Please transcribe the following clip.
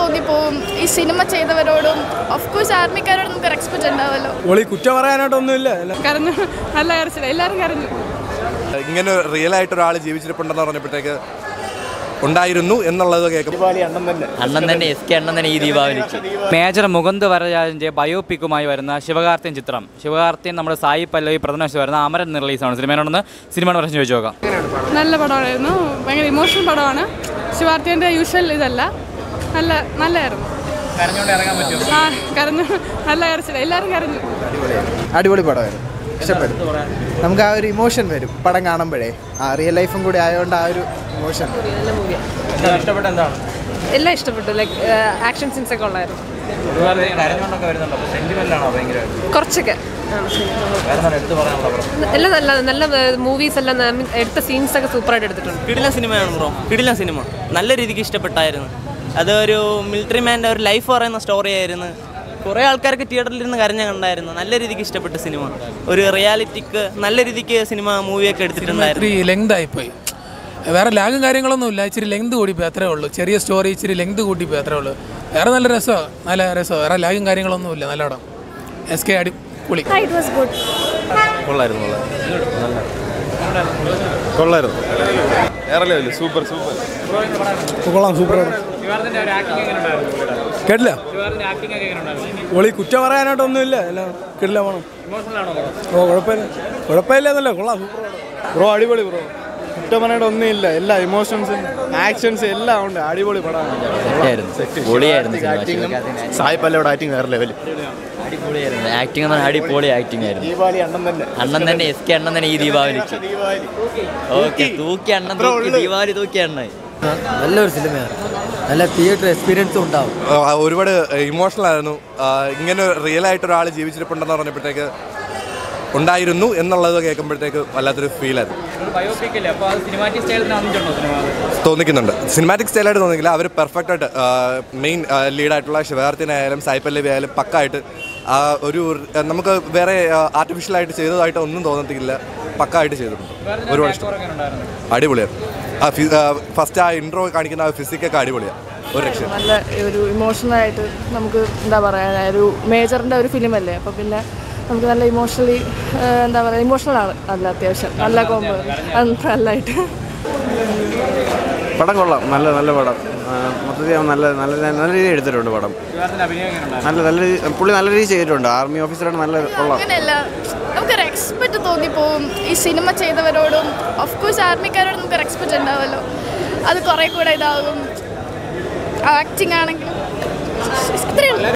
തോന്നിപ്പോവും ഈ സിനിമ ചെയ്തവരോടും of course ആർമിക്കാരോടും നമുക്ക് റെസ്പെക്ട് ഉണ്ടാവുമല്ലോ ഒളി കുറ്റം പറയാനായിട്ടൊന്നുമില്ല എല്ലാം കരഞ്ഞു നല്ല കരച്ചില്ല എല്ലാവരും കരഞ്ഞു ഇങ്ങനെ റിയൽ ആയിട്ട് ഒരാൾ ജീവിച്ചിരിപ്പുണ്ടെന്ന് പറഞ്ഞപ്പോഴത്തേക്ക് ഉണ്ടായിരുന്നു എന്നുള്ളത് കേൾക്കുമ്പോൾ അണ്ണൻ തന്നെ എസ് കെ അണ്ണൻ തന്നെ ഈ ദീപാവലിക്ക് മേജർ മുകുന്ദ് വരരാജൻ്റെ ബയോപിക്കുമായി വരുന്ന ശിവകാർത്തിയൻ ചിത്രം ശിവകാർത്തിയൻ നമ്മുടെ സായി പല്ലവി പ്രധാന വരുന്ന അമരൻ റിലീസാണ് സിനിമയോടൊന്ന് സിനിമയുടെ പ്രശ്നം ചോദിച്ചു നോക്കാം നല്ല പടമായിരുന്നു ഭയങ്കര ഇമോഷണൽ പടമാണ് ശിവാർത്തിൻ്റെ യൂഷ്വൽ ഇതല്ല നല്ല നല്ലതായിരുന്നു ആ കരഞ്ഞു നല്ല കരച്ചില്ല എല്ലാവരും കരഞ്ഞു അടിപൊളി പടമായിരുന്നു ഇഷ്ടപ്പെട്ടു നമുക്ക് ആ ഒരു ഇമോഷൻ വരും പടം കാണുമ്പോഴേ ആ റിയൽ ലൈഫും കൂടി ആയതുകൊണ്ട് ആ ഒരു ഇമോഷൻ ഇഷ്ടപ്പെട്ട എന്താണ് എല്ലാം ഇഷ്ടപ്പെട്ടു ലൈക്ക് ആക്ഷൻ സീൻസ് ഒക്കെ ഉള്ളായിരുന്നു കരഞ്ഞുകൊണ്ടൊക്കെ വരുന്നുണ്ട് അപ്പോൾ സെൻറ്റിമെൻ്റാണോ ഭയങ്കരമായിട്ട് കുറച്ചൊക്കെ വേറെ എടുത്ത് പറയാനുള്ള പ്രശ്നം എല്ലാം നല്ല നല്ല മൂവീസ് എല്ലാം I mean, എടുത്ത സീൻസ് ഒക്കെ സൂപ്പറായിട്ട് എടുത്തിട്ടുണ്ട് കിടിലൻ സിനിമയാണ് ബ്രോ കിടിലൻ സിനിമ നല്ല രീതിക്ക് ഇഷ്ടപ്പെട്ടായിരുന്നു അതൊരു മിലിറ്ററി മാൻ്റെ ഒരു ലൈഫ് പറയുന്ന സ്റ്റോറി ആയിരുന്നു കുറേ ആൾക്കാർക്ക് തിയേറ്ററിൽ ഇരുന്ന് കരഞ്ഞ കണ്ടായിരുന്നു നല്ല രീതിക്ക് ഇഷ്ടപ്പെട്ട സിനിമ ഒരു റിയാലിറ്റിക്ക് നല്ല രീതിക്ക് സിനിമ മൂവിയൊക്കെ എടുത്തിട്ടുണ്ടായിരുന്നു ഇത്തിരി ലെങ്ത് ആയിപ്പോയി വേറെ ലാഗും കാര്യങ്ങളൊന്നും ഇല്ല ഇച്ചിരി ലെങ്ത് കൂടിപ്പോയി അത്രേ ഉള്ളൂ ചെറിയ സ്റ്റോറി ഇച്ചിരി ലെങ്ത് കൂട്ടിപ്പോയി അത്രേ ഉള്ളൂ വേറെ നല്ല രസമാണ് നല്ല രസമാണ് വേറെ ലാഗും കാര്യങ്ങളൊന്നും ഇല്ല നല്ല പടം എസ് കെ അടി പൊളി കൊള്ളായിരുന്നു കൊള്ളായിരുന്നു വേറെ സൂപ്പർ സൂപ്പർ കൊള്ളാം സൂപ്പർ കേട്ടില്ല ഒളി കുറ്റം പറയാനായിട്ടൊന്നുമില്ല എല്ലാം കിട്ടില്ല വേണം ഓ കുഴപ്പമില്ല കുഴപ്പമില്ല എന്നല്ല കൊള്ളാം സൂപ്പർ ബ്രോ അടിപൊളി ബ്രോ കുറ്റം പറയാനായിട്ട് ഒന്നുമില്ല എല്ലാ ഇമോഷൻസും ആക്ഷൻസ് എല്ലാം ഉണ്ട് അടിപൊളി പടമാണ് പൊളിയായിരുന്നു സിനിമ ശിവകാർത്തിയൻ സായി പല്ലയുടെ ആക്ടിങ് വേറെ ലെവൽ അടിപൊളിയായിരുന്നു ആക്ടിങ് എന്ന് പറഞ്ഞാൽ അടിപൊളി ആക്ടിങ് ആയിരുന്നു ദീപാവലി അണ്ണൻ തന്നെ അണ്ണൻ തന്നെ എസ് കെ അണ്ണൻ തന്നെ ഈ ദീപാവലിക്ക് ഓക്കെ തൂക്കി അണ്ണൻ തൂക്കി ദീപാവലി തൂക്കി അണ്ണൻ നല്ലൊരു സിനിമയാണ് നല്ല തിയേറ്റർ എക്സ്പീരിയൻസും ഉണ്ടാവും ഒരുപാട് ഇമോഷണൽ ആയിരുന്നു ആ, ഇങ്ങനെ റിയൽ ആയിട്ട് ഒരാൾ ജീവിച്ചിരിപ്പുണ്ടെന്ന് പറഞ്ഞപ്പോഴത്തേക്ക് ഉണ്ടായിരുന്നു എന്നുള്ളത് കേൾക്കുമ്പോഴത്തേക്ക് വല്ലാത്തൊരു ഫീലായിരുന്നു ബയോപിക് അല്ലേ അപ്പോൾ അത് സിനിമാറ്റിക് സ്റ്റൈലിന് വന്നിട്ടുണ്ടോ സിനിമ തോന്നിക്കുന്നുണ്ട് സിനിമാറ്റിക് സ്റ്റൈലായിട്ട് തോന്നിക്കില്ല അവർ പെർഫെക്റ്റ് ആയിട്ട് മെയിൻ ലീഡായിട്ടുള്ള ശിവകാർത്തിനായാലും സായിപ്പല്ലവി ആയാലും പക്കായിട്ട് ആ, ഒരു ആ, നമുക്ക് വേറെ ആർട്ടിഫിഷ്യലായിട്ട് ചെയ്തതായിട്ട് ഒന്നും തോന്നത്തില്ല പക്കായിട്ട് ചെയ്തിട്ടുണ്ട് ഒരുപാട് ഇഷ്ടം അടിപൊളിയായിരുന്നു ആ ഫസ്റ്റ് ആ ഇൻട്രോ കാണിക്കുന്ന ആ ഫിസിക്കൊക്കെ അടിപൊളിയാണ് ഒരു രക്ഷ നല്ല ഒരു ഇമോഷണലായിട്ട് നമുക്ക് എന്താ പറയുക ഒരു മേജറിൻ്റെ ഒരു ഫിലിമല്ലേ അപ്പോൾ പിന്നെ നമുക്ക് നല്ല ഇമോഷണലി എന്താ പറയുക ഇമോഷണലാണ് നല്ല അത്യാവശ്യം നല്ല കോമ്പോ നല്ലതായിട്ട് പടം കൊള്ളാം നല്ല നല്ല പടം മൊത്തത്തിൽ നല്ല നല്ല നല്ല രീതിയിൽ എടുത്തിട്ടുണ്ട് പടം നല്ല നല്ല രീതി പുള്ളി നല്ല രീതിയിൽ ചെയ്തിട്ടുണ്ട് ആർമി ഓഫീസറാണ് നല്ല കൊള്ളാം അങ്ങനെയല്ല നമുക്ക് റെസ്പെക്ട് തോന്നിപ്പോവും ഈ സിനിമ ചെയ്തവരോടും ഓഫ് കോഴ്സ് ആർമിക്കാരോടും നമുക്ക് റെസ്പെക്ട് ഉണ്ടാവുമല്ലോ അത് കുറേ കൂടെ ഇതാകും ആക്ടിങ് ആണെങ്കിലും ഇത്രയേ ഉള്ളൂ